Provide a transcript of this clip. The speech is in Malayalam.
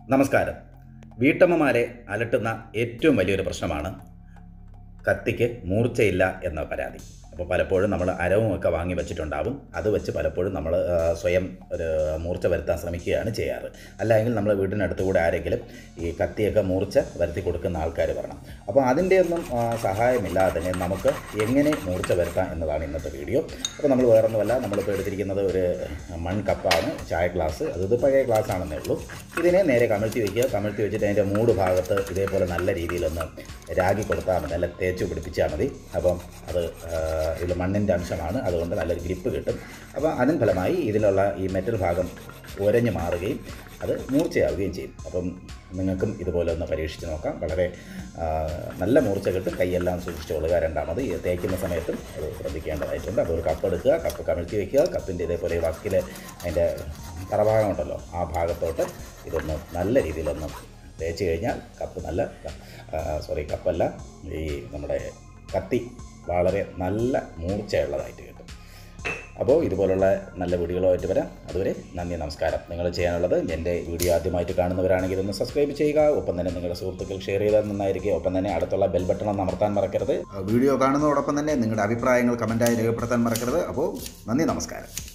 നമസ്കാരം വീട്ടമ്മമാരെ അലട്ടുന്ന ഏറ്റവും വലിയൊരു പ്രശ്നമാണ് കത്തിക്ക് മൂർച്ചയില്ല എന്ന പരാതി അപ്പോൾ പലപ്പോഴും നമ്മൾ അരവും ഒക്കെ വാങ്ങി വെച്ചിട്ടുണ്ടാവും അത് വെച്ച് പലപ്പോഴും നമ്മൾ ആ, സ്വയം ഒരു മൂർച്ച വരുത്താൻ ശ്രമിക്കുകയാണ് ചെയ്യാറ് അല്ലെങ്കിൽ നമ്മൾ വീടിനടുത്ത് കൂടെ ആരെങ്കിലും ഈ കത്തിയൊക്കെ മൂർച്ച വരുത്തി കൊടുക്കുന്ന ആൾക്കാർ വരണം അപ്പോൾ അതിൻ്റെയൊന്നും ആ, സഹായമില്ലാതെ തന്നെ നമുക്ക് എങ്ങനെ മൂർച്ച വരുത്താം എന്നതാണ് ഇന്നത്തെ വീഡിയോ അപ്പോൾ നമ്മൾ വേറൊന്നുമല്ല നമ്മളിപ്പോൾ എടുത്തിരിക്കുന്നത് ഒരു മൺകപ്പാണ് ചായ ഗ്ലാസ് അത് ഇത് പഴയ ഗ്ലാസ് ആണെന്നേ ഉള്ളൂ ഇതിനെ നേരെ കമഴ്ത്തി വയ്ക്കുക കമഴ്ത്തി വെച്ചിട്ട് അതിൻ്റെ മൂട് ഭാഗത്ത് ഇതേപോലെ നല്ല രീതിയിലൊന്ന് രാഗി കൊടുത്താൽ മതി നല്ല തേച്ച് പിടിപ്പിച്ചാൽ മതി അപ്പം അത് ഇതിൽ മണ്ണിൻ്റെ അംശമാണ് അതുകൊണ്ട് നല്ലൊരു ഗ്രിപ്പ് കിട്ടും അപ്പോൾ അതിന് ഫലമായി ഇതിലുള്ള ഈ മെറ്റൽ ഭാഗം ഉരഞ്ഞു മാറുകയും അത് മൂർച്ചയാവുകയും ചെയ്യും അപ്പം നിങ്ങൾക്കും ഇതുപോലെ ഒന്ന് പരീക്ഷിച്ച് നോക്കാം വളരെ ആ, നല്ല മൂർച്ച കിട്ടും കൈയെല്ലാം സൂക്ഷിച്ചുകൊള്ളുക രണ്ടാമത് ഈ തേക്കുന്ന സമയത്തും അത് ശ്രദ്ധിക്കേണ്ടതായിട്ടുണ്ട് അപ്പോൾ ഒരു കപ്പ് എടുക്കുക കപ്പ് കമഴ്ത്തി വയ്ക്കുക കപ്പിൻ്റെ ഇതേപോലെ ഈ വക്കിൽ അതിൻ്റെ തറഭാഗം ഉണ്ടല്ലോ ആ ഭാഗത്തോട്ട് ഇതൊന്ന് നല്ല രീതിയിലൊന്ന് തേച്ച് കഴിഞ്ഞാൽ കപ്പ് നല്ല സോറി കപ്പല്ല ഈ നമ്മുടെ കത്തി വളരെ നല്ല മൂർച്ചയുള്ളതായിട്ട് കിട്ടും അപ്പോൾ ഇതുപോലുള്ള നല്ല വീഡിയോകളുമായിട്ട് വരാം അതുവരെ നന്ദി നമസ്കാരം നിങ്ങൾ ചെയ്യാനുള്ളത് എൻ്റെ വീഡിയോ ആദ്യമായിട്ട് കാണുന്നവരാണെങ്കിൽ ഒന്ന് സബ്സ്ക്രൈബ് ചെയ്യുക ഒപ്പം തന്നെ നിങ്ങളുടെ സുഹൃത്തുക്കൾ ഷെയർ ചെയ്താൽ നന്നായിരിക്കും ഒപ്പം തന്നെ അടുത്തുള്ള ബെൽ ബട്ടൺ ഒന്ന് അമർത്താൻ മറക്കരുത് വീഡിയോ കാണുന്നതോടൊപ്പം തന്നെ നിങ്ങളുടെ അഭിപ്രായങ്ങൾ കമൻറ്റായി രേഖപ്പെടുത്താൻ മറക്കരുത് അപ്പോൾ നന്ദി നമസ്കാരം